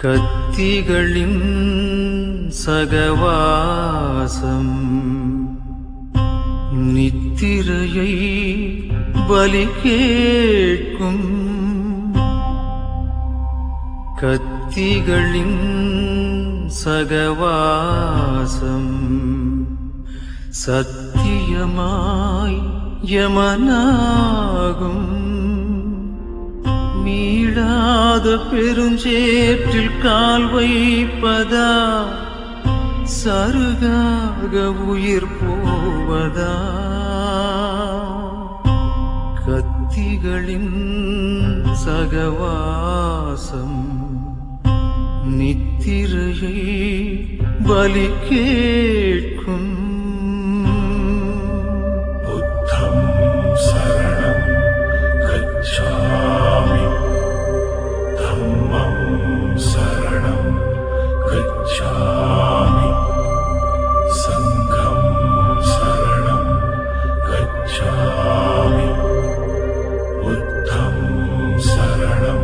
கத்திகளின் சகவாசம் நித்திரையை பலி கேட்கும் கத்திகளின் சகவாசம் சத்தியமாய் யமனாகும் மீளாத பெருஞ்சேற்றில் கால் வைப்பதா சருகாக உயிர் போவதா கத்திகளின் சகவாசம் நித்திரையை பலி கேட்கும் बुद्धं शरणं गच्छामि धम्मं शरणं गच्छामि सङ्घं शरणं गच्छामि बुद्धं शरणं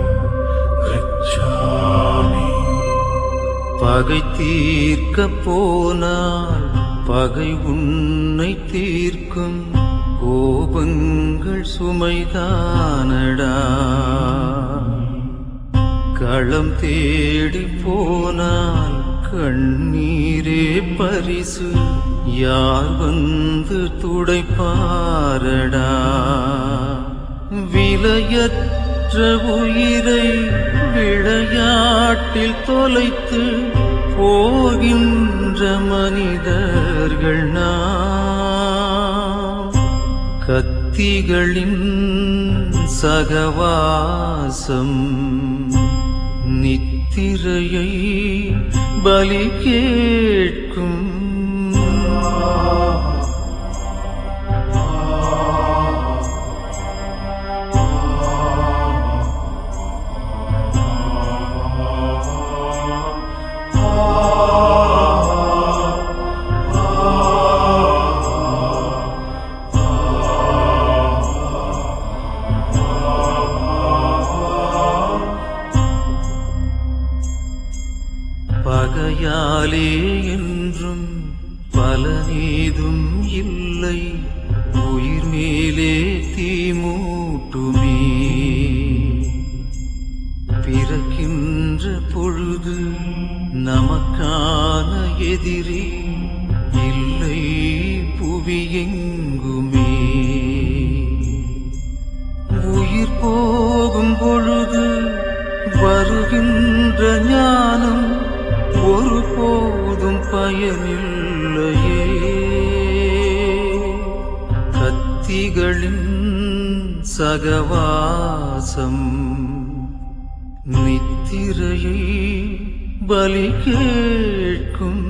गच्छामि பகை தீர்க்க போனால் பகை உன்னை தீர்க்கும் கோபங்கள் சுமைதானடா களம் தேடி போனால் கண்ணீரே பரிசு யார் வந்து துடைப்பாரடா விலையற்ற உயிரை விளையாட்டில் தொலைத்து போகின்ற மனிதர்கள் நாம் கத்திகளின் சகவாசம் நித்திரையை பலி கேட்கும் பகையாலே என்றும் பலனேதும் இல்லை உயிர் மேலே தீமூட்டுமே பிறக்கின்ற பொழுது நமக்கான எதிரி இல்லை புவியெங்குமே உயிர் போகும் பொழுது வருகின்ற ஞானம் ஒருபோதும் பயனில்லையே கத்திகளின் சகவாசம் நித்திரையை பலி கேட்கும்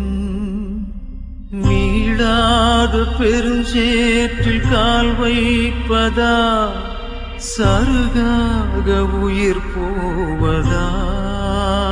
மீளாத பெருஞ்சேற்றில் கால் வைப்பதா சருகாக உயிர் போவதா